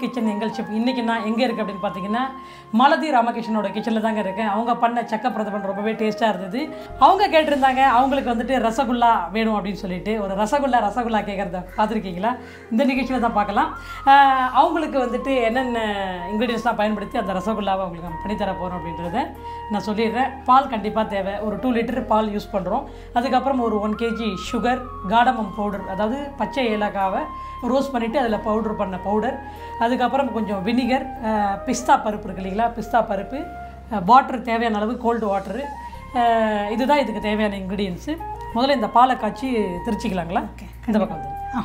Kitchen எங்கள் chef இன்றைக்கி நான் எங்கே இருக்குது அப்படின்னு பார்த்தீங்கன்னா மாலதி ராமகிருஷ்ணனோட கிச்சனில் தாங்க இருக்கேன் அவங்க பண்ண சக்க பிரதமன் ரொம்பவே டேஸ்ட்டாக இருந்தது அவங்க கேட்டிருந்தாங்க அவங்களுக்கு வந்துட்டு ரசகுல்லா வேணும் அப்படின்னு சொல்லிட்டு ஒரு ரசகுல்லா ரசகுல்லா கேட்குறத பார்த்துருக்கீங்களா இந்த நிகழ்ச்சியில் தான் பார்க்கலாம் ஆஹ் அவங்களுக்கு வந்துட்டு என்னென்ன இன்க்ரீடியன்ஸ்லாம் பயன்படுத்தி அந்த ரசகுல்லாவை அவங்களுக்கு நம்ம பண்ணித்தர போகிறோம் அப்படின்றத நான் சொல்லிடுறேன் பால் கண்டிப்பாக தேவை ஒரு டூ லிட்டர் பால் யூஸ் பண்ணுறோம் அதுக்கப்புறம் ஒரு one KG sugar cardamom powder அதாவது பச்சை ஏலக்காவை ரோஸ்ட் பண்ணிவிட்டு அதில் பவுடர் பண்ண பவுடர் அதுக்கப்புறம் கொஞ்சம் வினிகர் பிஸ்தா பருப்பு இருக்கு இல்லைங்களா பிஸ்தா பருப்பு வாட்டர் தேவையான அளவு கோல்டு வாட்டரு இதுதான் இதுக்கு தேவையான இன்க்ரீடியன்ஸு முதல்ல இந்த பாலை காய்ச்சி திரிச்சிக்கலாங்களா இந்த பக்கம் வந்து ஆ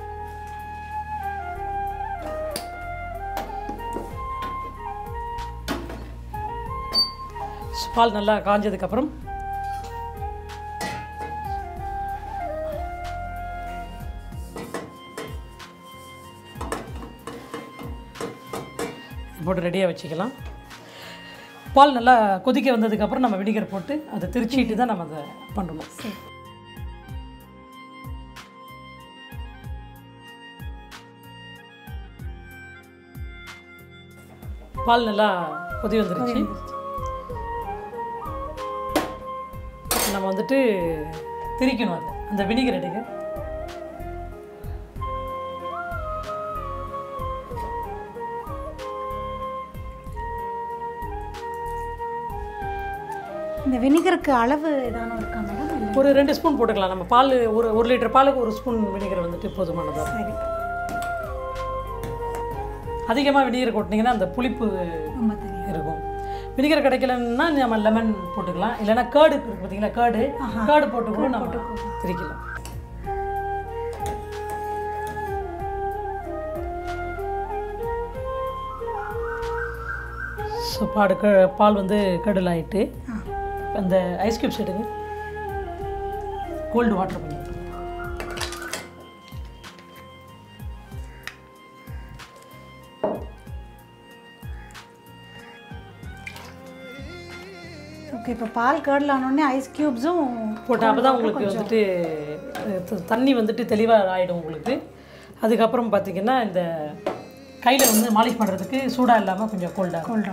பால் நல்லா காஞ்சதுக்கப்புறம் போட்டு ரெடியாக வச்சுக்கலாம் பால் நல்லா கொதிக்க வந்ததுக்கப்புறம் நம்ம வினிகர் போட்டு அதை திரிச்சிட்டு தான் நம்ம அதை பண்ணணும் சரி பால் நல்லா கொதி வந்துருச்சு நம்ம வந்துட்டு திரிக்கணும் அது அந்த வினிகர் எடுங்க இந்த வினிகருக்கு அளவு ஏதானும் இருக்கா மேடம் இல்லை ஒரு ரெண்டு ஸ்பூன் போட்டுக்கலாம் நம்ம பால் ஒரு ஒரு லிட்டர் பாலுக்கு ஒரு ஸ்பூன் வினிகர் வந்துட்டு போதுமானதாக சரி அதிகமாக வினிகர் கொட்டினீங்கன்னா அந்த புளிப்பு ரொம்ப தெரியும் இருக்கும் வினிகர் கிடைக்கலன்னா நம்ம லெமன் போட்டுக்கலாம் இல்லைன்னா கேர்டு இருக்கு பார்த்தீங்களா கேர்டு கேர்டு போட்டு கூட நம்ம திரிக்கலாம் ஸோ பாடு க பால் வந்து கடல் ஆயிட்டு ஆ அந்த ஐஸ் கியூப்ஸ் எடுங்க கோல்டு வாட்டர் பண்ணி ஓகே இப்போ பால் கேர்டில் ஆனோடனே ஐஸ் க்யூப்ஸும் போட்டு அப்போ தான் உங்களுக்கு வந்துட்டு அஹ், த- தண்ணி வந்துட்டு தெளிவாக ஆகிடும் உங்களுக்கு அதுக்கப்புறம் பார்த்தீங்கன்னா இந்த கையில் வந்து மாலிஷ் பண்ணுறதுக்கு சூடாக இல்லாமல் கொஞ்சம் கோல்டாக கோல்டாக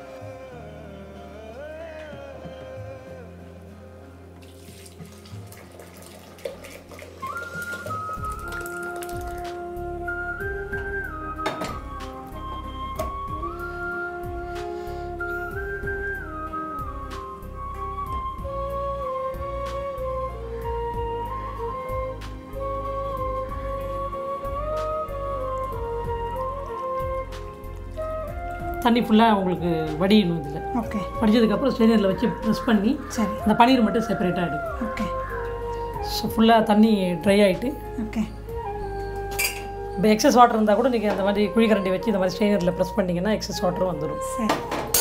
தண்ணி ஃபுல்லாக உங்களுக்கு வடியணும் இதில் ஓகே வடிச்சதுக்கப்புறம் ஸ்ட்ரெயினரில் வச்சு ப்ரெஸ் பண்ணி சரி அந்த பன்னீர் மட்டும் செப்பரேட்டாக எடுக்கும் ஓகே ஸோ ஃபுல்லாக தண்ணி ட்ரை ஆகிட்டு ஓகே இப்போ எக்ஸஸ் வாட்டர் இருந்தால் கூட நீங்கள் அந்த மாதிரி குழிக்கரண்டி வச்சு இந்த மாதிரி ஸ்ட்ரெயினரில் ப்ரெஸ் பண்ணிங்கன்னா எக்ஸஸ் வாட்டரும் வந்துடும் சரி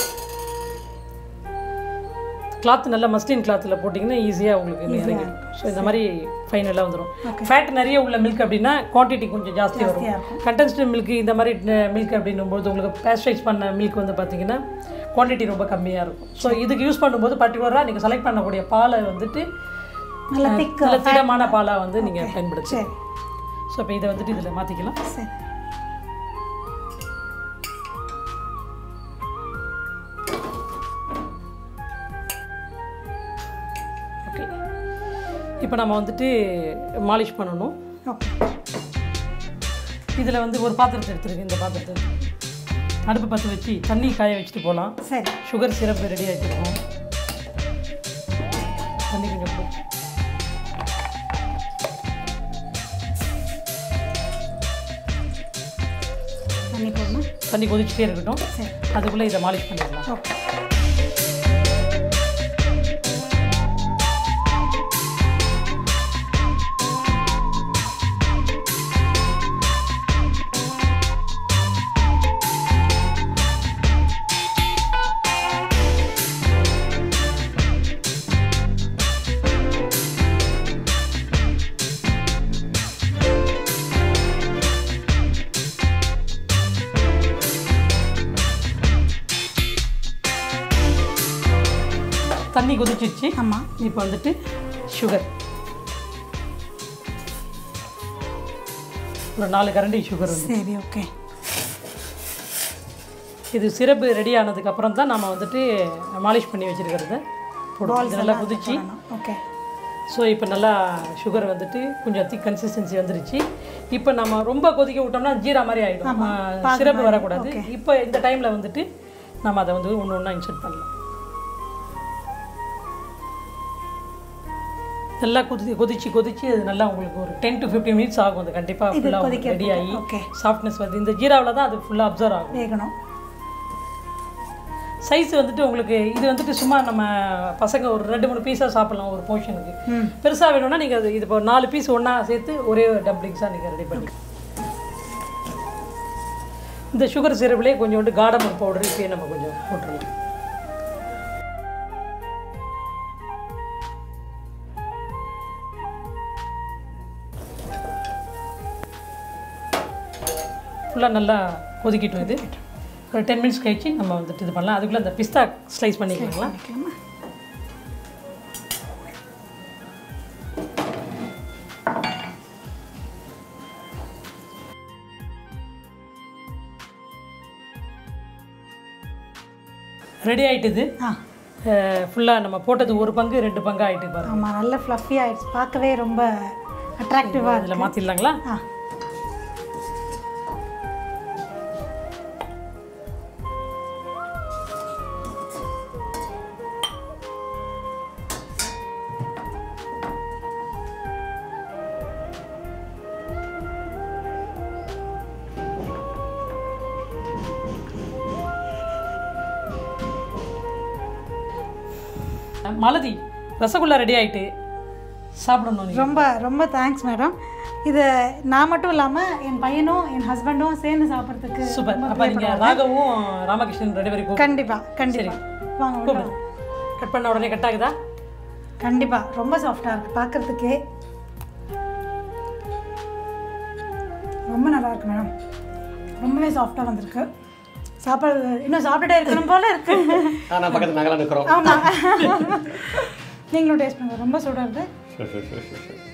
கிளாத் நல்லா மஸ்லின் கிளாத்தில் போட்டிங்கன்னா ஈஸியாக உங்களுக்கு இது இறங்கிடும் ஸோ இந்த மாதிரி ஃபைனலாக வந்துடும் ஃபேட் நிறைய உள்ள மில்க் அப்படின்னா குவான்டிட்டி கொஞ்சம் ஜாஸ்தி வரும் ஜாஸ்தியாக இருக்கும் கண்டென்ஸ்டு மில்க் இந்த மாதிரி மில்க் அப்படின்னும்போது உங்களுக்கு பேஸ்டரைஸ் பண்ண மில்க் வந்து பார்த்தீங்கன்னா குவான்டிட்டி ரொம்ப கம்மியாக இருக்கும் ஸோ இதுக்கு யூஸ் பண்ணும்போது பர்டிகுலராக நீங்கள் செலக்ட் பண்ணக்கூடிய பாலை வந்துட்டு நல்லா திக் நல்ல திடமான பாலாக வந்து நீங்கள் பயன்படுத்து சரி ஸோ இப்போ இதை வந்துட்டு இதில் மாற்றிக்கலாம் சரி ஓகே இப்போ நம்ம வந்துட்டு மாலிஷ் பண்ணணும் ஓகே இதில் வந்து ஒரு பாத்திரத்தை எடுத்துருக்கு இந்த பாத்திரத்தை அடுப்பு பற்ற வச்சு தண்ணி காய வச்சுட்டு போகலாம் சரி சுகர் சிரப் ரெடி ஆகிட்டுருக்கோம் தண்ணி கொஞ்சம் கொடு. தண்ணி போடணும் தண்ணி கொதிச்சுட்டே இருக்கட்டும் சரி அதுக்குள்ளே இதை மாலிஷ் பண்ணிடலாம் ஓகே தண்ணி கொதிச்சிருச்சு ஆமாம் இப்போ வந்துட்டு சுகர் ஒரு நாலு கரண்டி சுகர் வந்து சரி ஓகே இது சிரப்பு ரெடி ஆனதுக்கப்புறம் தான் நம்ம வந்துட்டு மாலிஷ் பண்ணி வச்சுருக்கிறத போடுவோம் இது நல்லா குதிச்சு ஓகே ஸோ இப்போ நல்லா சுகர் வந்துட்டு கொஞ்சம் திக் கன்சிஸ்டன்சி வந்துருச்சு இப்போ நம்ம ரொம்ப கொதிக்க விட்டோம்னா ஜீரா மாதிரி ஆகிடும் சிரப்பு வரக்கூடாது இப்போ இந்த டைமில் வந்துட்டு நம்ம அதை வந்து ஒன்று ஒன்றா இன்சர்ட் பண்ணலாம் நல்லா கொதி கொதிச்சு கொதிச்சு அது நல்லா உங்களுக்கு ஒரு டென் டு ஃபிஃப்டீன் மினிட்ஸ் ஆகும் அது கண்டிப்பாக ஃபுல்லாக ரெடி ஆகி ஓகே சாஃப்ட்னஸ் வருது இந்த ஜீராவில் தான் அது ஃபுல்லாக அப்சர்வ் ஆகும் வேகணும் சைஸ் வந்துட்டு உங்களுக்கு இது வந்துட்டு சும்மா நம்ம பசங்க ஒரு ரெண்டு மூணு பீஸாக சாப்பிடலாம் ஒரு போர்ஷனுக்கு ம் பெருசாக வேணும்னா நீங்கள் அது இது இப்போ நாலு பீஸ் ஒன்றா சேர்த்து ஒரே டம்ப்ளிங்ஸாக நீங்கள் ரெடி பண்ணி இந்த சுகர் சிரப்லேயே கொஞ்சோண்டு காடமன் பவுடர் இப்பயே நம்ம கொஞ்சம் போட்டுருலாம் ஃபுல்லாக நல்லா கொதிக்கிட்டோம் இது ஒரு டென் மினிட்ஸ் கழிச்சு நம்ம வந்துட்டு இது பண்ணலாம் அதுக்குள்ளே அந்த பிஸ்தா ஸ்லைஸ் பண்ணிக்கலாங்களா பண்ணிக்கலாமா ரெடி ஆயிட்டுது ஆ ஃபுல்லாக நம்ம போட்டது ஒரு பங்கு ரெண்டு பங்கு ஆயிட்டு பாருங்க ஆமாம் நல்ல ஃப்ளஃபி ஆயிடுச்சு பார்க்கவே ரொம்ப அட்ராக்டிவாக அதில் மாற்றிடலாங்களா ஆ மலதி ரசகுல்லா ரெடி ஆயிட்டு சாப்பிடணும் நீங்கள் ரொம்ப ரொம்ப தேங்க்ஸ் மேடம் இது நான் மட்டும் இல்லாமல் என் பையனும் என் ஹஸ்பண்டும் சேர்ந்து சாப்பிட்றதுக்கு சூப்பர் அப்போ நீங்கள் ராகவும் ராமகிருஷ்ணன் ரெண்டு பேரும் கண்டிப்பாக கண்டிப்பாக வாங்க உள்ள வாங்க. கட் பண்ண உடனே கட் ஆகுதா கண்டிப்பாக ரொம்ப சாஃப்டாக இருக்குது பார்க்குறதுக்கே ரொம்ப நல்லா இருக்கு மேடம் ரொம்பவே சாஃப்டாக வந்திருக்கு சாப்பாடு இன்னும் சாப்பிட்டுட்டே இருக்கணும் போல இருக்கு நான் பக்கத்தில் நாங்களாம் நிற்கிறோம் ஆமாம் நீங்களும் டேஸ்ட் பண்ணுங்க ரொம்ப சூடாக இருக்கு Sure, sure, sure, sure, sure.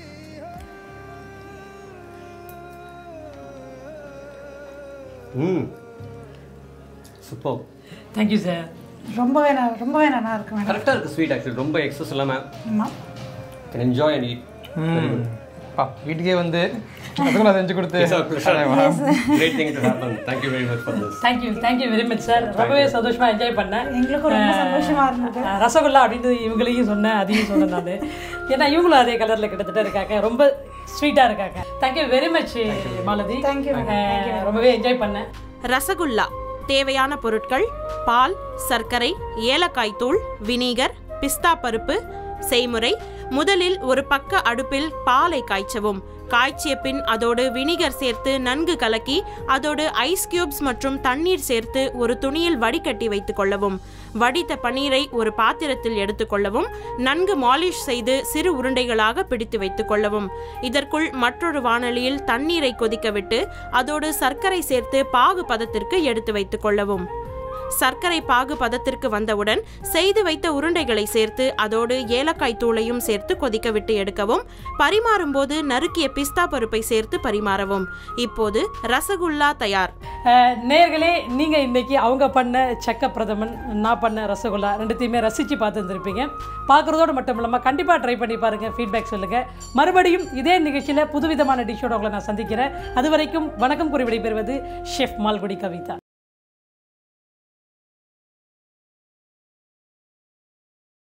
ம் சூப்பர் தேங்க்யூ சார் ரொம்பவே ந- ரொம்பவே நல்லா இருக்கு மேடம் கரெக்டாக இருக்குது ஸ்வீட் ஆக்சுவலி ரொம்ப எக்ஸஸ் இல்லாமல் ஆமாம் கேன் என்ஜாய் அண்ட் ஈட் ம் பா வீட்டுக்கே வந்து அதுக்கும் நான் செஞ்சு கொடுத்து great thing to happen thank you very much for this thank you thank you very much sir ரொம்பவே சந்தோஷமாக என்ஜாய் பண்ணேன் எங்களுக்கும் ரொம்ப சந்தோஷமாக இருந்தது அஹ் ரசகுல்லா அப்படின்னு இவங்களையும் சொன்னேன் அதையும் சொன்னேன் நான் ஏன்னா இவங்களும் அதே கலரில் கிட்டத்தட்ட இருக்காங்க ரொம்ப ஸ்வீட்டாக இருக்காங்க thank you very much Malathi Thank you, madam. அஹ் ரொம்பவே என்ஜாய் பண்ணேன் ரசகுல்லா தேவையான பொருட்கள் பால் சர்க்கரை ஏலக்காய் தூள் வினிகர் பிஸ்தா பருப்பு செய்முறை முதலில் ஒரு பக்க அடுப்பில் பாலை காய்ச்சவும் காய்ச்சிய பின் அதோடு வினிகர் சேர்த்து நன்கு கலக்கி அதோடு ஐஸ் கியூப்ஸ் மற்றும் தண்ணீர் சேர்த்து ஒரு துணியில் வடிகட்டி வைத்துக் கொள்ளவும் வடித்த பன்னீரை ஒரு பாத்திரத்தில் எடுத்துக்கொள்ளவும் நன்கு மாலிஷ் செய்து சிறு உருண்டைகளாக பிடித்து வைத்துக் கொள்ளவும் இதற்குள் மற்றொரு வாணலியில் தண்ணீரை கொதிக்க விட்டு அதோடு சர்க்கரை சேர்த்து பாகு பதத்திற்கு எடுத்து வைத்துக் கொள்ளவும் சர்க்கரை பாகு பதத்திற்கு வந்தவுடன் செய்து வைத்த உருண்டைகளை சேர்த்து அதோடு ஏலக்காய் தூளையும் சேர்த்து கொதிக்க விட்டு எடுக்கவும் பரிமாறும் போது நறுக்கிய பிஸ்தா பருப்பை சேர்த்து பரிமாறவும் இப்போது ரசகுல்லா தயார் அஹ் நேர்களே நீங்கள் இன்னைக்கு அவங்க பண்ண சக்க பிரதமன் நான் பண்ண ரசகுல்லா ரெண்டுத்தையுமே ரசித்து பார்த்துருந்துருப்பீங்க பார்க்குறதோடு மட்டும் இல்லாமல் கண்டிப்பாக ட்ரை பண்ணி பாருங்கள் ஃபீட்பேக் சொல்லுங்கள் மறுபடியும் இதே நிகழ்ச்சியில் புதுவிதமான டிஷ்ஷோட உங்களை நான் சந்திக்கிறேன் அது வரைக்கும் வணக்கம் கூறி விடைபெறுவது ஷெஃப் மால்குடி கவிதா